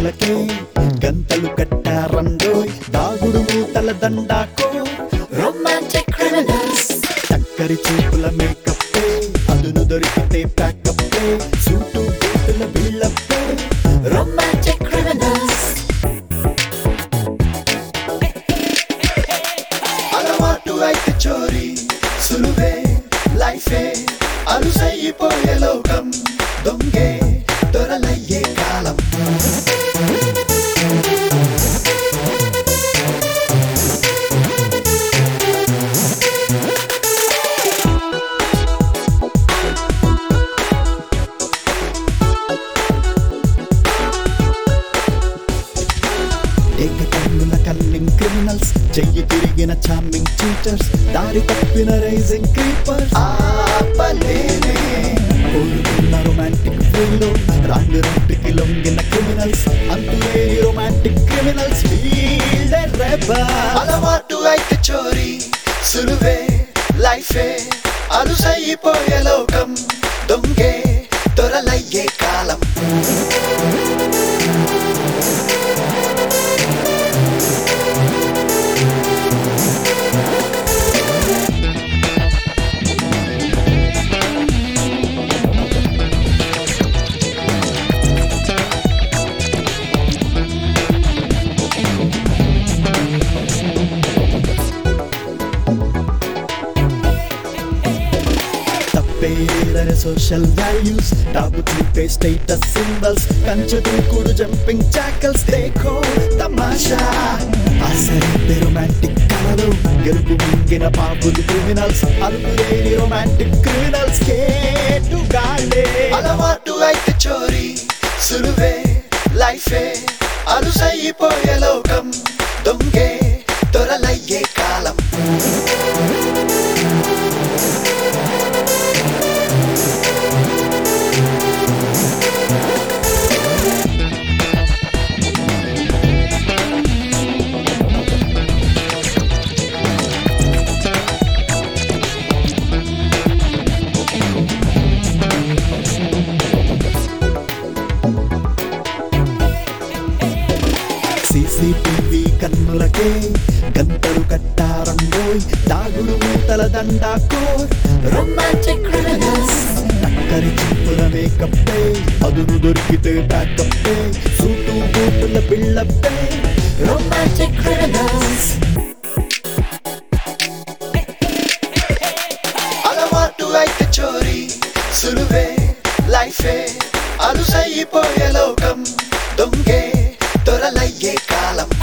కన్నులకే గంతలు కట్టారండోయ్ దాగుడు మూతల దండాకో Romantic criminals. చక్కరి చూపుల మేకప్పే అదును దొరికితే ప్యాకప్పే సూటు బూటుల బిళ్ళప్పే Romantic criminals. అలవాటు అయితే చోరీ సులువే లైఫే అరుసైపోయే లోకం దొంగే దొరలయ్యే కాలం ఏక కన్నుల కన్నింగ్ క్రిమినల్స్ చెయ్యి తిరిగిన చార్మింగ్ చీటర్స్ దారి తప్పిన రైజింగ్ క్రీపర్స్ ఆపలేనే కోరుకున్న రొమాంటిక్ ఫీల్లో రాంగ్ రౌండ్కి లొంగిన క్రిమినల్స్ అంతులేని రొమాంటిక్ క్రిమినల్స్ అలవాటు అయితే చోరీ సులువే లైఫే అలుసైపోయే లోకం దొంగే దొరలయ్యే కాలం తప్పేరని సోషల్ వాల్యూస్ టాబు చూపే స్టేటస్ సింబల్స్ కంచె దూకుడు జంపింగ్ చాకల్స్ దేఖో తమాషా అసలు రొమాంటిక్ కళలు గెలుపు మింగిన పాపులు క్రిమినల్స్ అలుపులేని రొమాంటిక్ క్రిమినల్స్ కేటుగాళ్ళే అలవాటు అయితే చోరీ సులువే లైఫే అలుసైపోయే లోకం దొంగే దొరలయ్యే కాలం సీసీటీవీ కన్నులకే గంతలు కట్టారండోయ్ దాగుడు మూతల దండాకోర్ Romantic criminals. టక్కరి చింపుల మేకప్పే అదును దొరికితే ప్యాకప్పే సూటు బూటుల బిళ్ళప్పే Romantic criminals. అలవాటు అయితే చోరీ సులువే లైఫే అలుసైపోయే లోకం దొంగే దొరలయ్యే కాలం